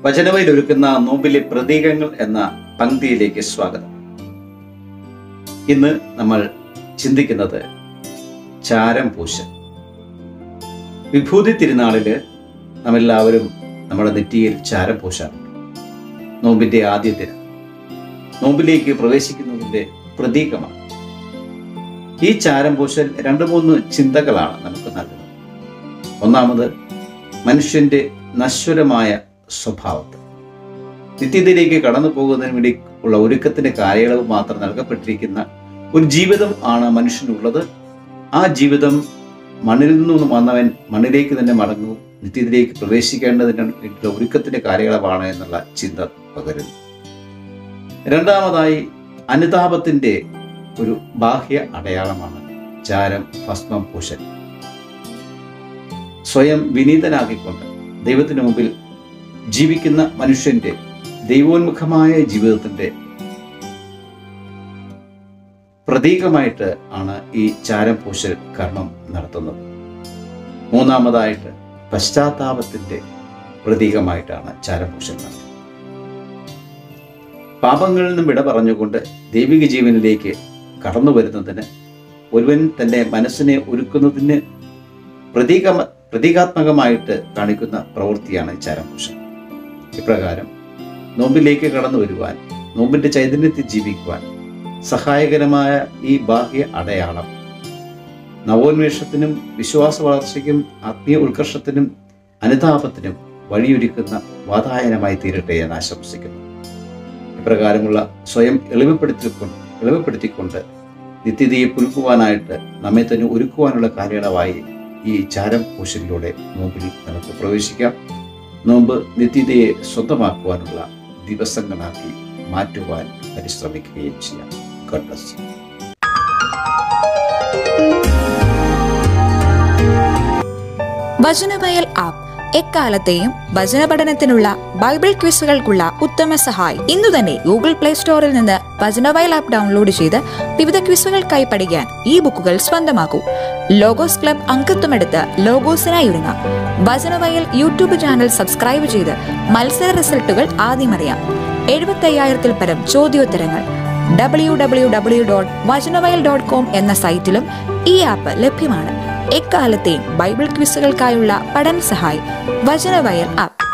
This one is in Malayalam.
വചനവയിൽ ഒരുക്കുന്ന നോമ്പിലെ പ്രതീകങ്ങൾ എന്ന പങ്ക്തിയിലേക്ക് സ്വാഗതം ഇന്ന് നമ്മൾ ചിന്തിക്കുന്നത് ചാരം പൂശൽ വിഭൂതി തിരുനാളില് നമ്മെല്ലാവരും നമ്മുടെ നെറ്റിയിൽ ചാരം പൂശാറുണ്ട് നോമ്പിന്റെ ആദ്യ ദിനം നോമ്പിലേക്ക് പ്രവേശിക്കുന്നതിന്റെ പ്രതീകമാണ് ഈ ചാരം പൂശൽ രണ്ട് മൂന്ന് ചിന്തകളാണ് നമുക്ക് നൽകുന്നത് ഒന്നാമത് മനുഷ്യന്റെ നശ്വരമായ സ്വഭാവത്തെ നിത്യതയിലേക്ക് കടന്നു പോകുന്നതിന് വേണ്ടി ഉള്ള ഒരുക്കത്തിന്റെ കാലയളവ് മാത്രം നൽകപ്പെട്ടിരിക്കുന്ന ഒരു ജീവിതം ആണ് മനുഷ്യനുള്ളത് ആ ജീവിതം മണ്ണിൽ നിന്നും വന്നവൻ മണ്ണിലേക്ക് തന്നെ മടങ്ങും നിത്യത്തിലേക്ക് പ്രവേശിക്കേണ്ടതിന് വേണ്ടിയുള്ള ഒരുക്കത്തിന്റെ കാലയളവാണ് എന്നുള്ള ചിന്ത പകരുന്നു രണ്ടാമതായി അനുതാപത്തിന്റെ ഒരു ബാഹ്യ അടയാളമാണ് ചാരം ഭസ്മം പൂശൽ സ്വയം വിനീതനാക്കിക്കൊണ്ട് ദൈവത്തിന് മുമ്പിൽ ജീവിക്കുന്ന മനുഷ്യന്റെ ദൈവോന്മുഖമായ ജീവിതത്തിന്റെ പ്രതീകമായിട്ട് ആണ് ഈ ചാരം പൂശൽ കർമ്മം നടത്തുന്നത് മൂന്നാമതായിട്ട് പശ്ചാത്താപത്തിന്റെ പ്രതീകമായിട്ടാണ് ചാരം പൂശൽ നടത്തുന്നത് പാപങ്ങളിൽ നിന്നും വിട പറഞ്ഞുകൊണ്ട് ദൈവിക ജീവനിലേക്ക് കടന്നു വരുന്നതിന് ഒരുവൻ തന്റെ മനസ്സിനെ ഒരുക്കുന്നതിന് പ്രതീക പ്രതീകാത്മകമായിട്ട് കാണിക്കുന്ന പ്രവൃത്തിയാണ് ഈ ചാരം പൂശൽ ഇപ്രകാരം നോമ്പിലേക്ക് കടന്നു വരുവാൻ നോമ്പിന്റെ ചൈതന്യത്തിൽ ജീവിക്കുവാൻ സഹായകരമായ ഈ ബാഹ്യ അടയാളം നവോന്മേഷത്തിനും വിശ്വാസ വളർച്ചയ്ക്കും ആത്മീയ ഉത്കർഷത്തിനും അനുതാപത്തിനും വഴിയൊരുക്കുന്ന വാതായനമായി തീരട്ടെ എന്ന് ആശംസിക്കുന്നു ഇപ്രകാരമുള്ള സ്വയം എളിമപ്പെടുത്തിക്കൊണ്ട് എളിമപ്പെടുത്തിക്കൊണ്ട് നിത്യതയെ പുലുക്കുവാനായിട്ട് നമ്മെ തന്നെ ഒരുക്കുവാനുള്ള കാലയളവായി ഈ ചാരം പൂശലിലൂടെ നോമ്പിൽ നമുക്ക് പ്രവേശിക്കാം നോമ്പ് നിത്യതയെ സ്വന്തമാക്കുവാനുള്ള ദിവസങ്ങളാക്കി മാറ്റുവാൻ പരിശ്രമിക്കുകയും ചെയ്യാം ഗോഡ് ബ്ലസ് യു വചനവയൽ ആപ്പ് എക്കാലത്തെയും വചന പഠനത്തിനുള്ള ബൈബിൾ ക്വിസുകൾക്കുള്ള ഉത്തമ സഹായി ഇന്നു തന്നെ ഗൂഗിൾ പ്ലേ സ്റ്റോറിൽ നിന്ന് വചനവയൽ ആപ്പ് ഡൗൺലോഡ് ചെയ്ത് വിവിധ ക്വിസുകൾക്കായി പഠിക്കാൻ ഈ ബുക്കുകൾ സ്വന്തമാക്കൂ ലോഗോസ് ക്ലബ് അംഗത്വമെടുത്ത് ലോഗോസിനായി ഒരുങ്ങാം വചനവയൽ യൂട്യൂബ് ചാനൽ സബ്സ്ക്രൈബ് ചെയ്ത് മത്സര റിസൾട്ടുകൾ ആദ്യം അറിയാം എഴുപത്തയ്യായിരത്തിൽ പരം ചോദ്യോത്തരങ്ങൾ ഡബ്ല്യു ഡബ്ല്യു ഡബ്ല്യു ഡോട്ട് വചനവയൽ ഡോട്ട് കോം എന്ന സൈറ്റിലും ഈ ആപ്പ് ലഭ്യമാണ് എക്കാലത്തെയും ബൈബിൾ ക്വിസുകൾക്കായുള്ള പഠന സഹായി വചനവയൽ ആപ്പ്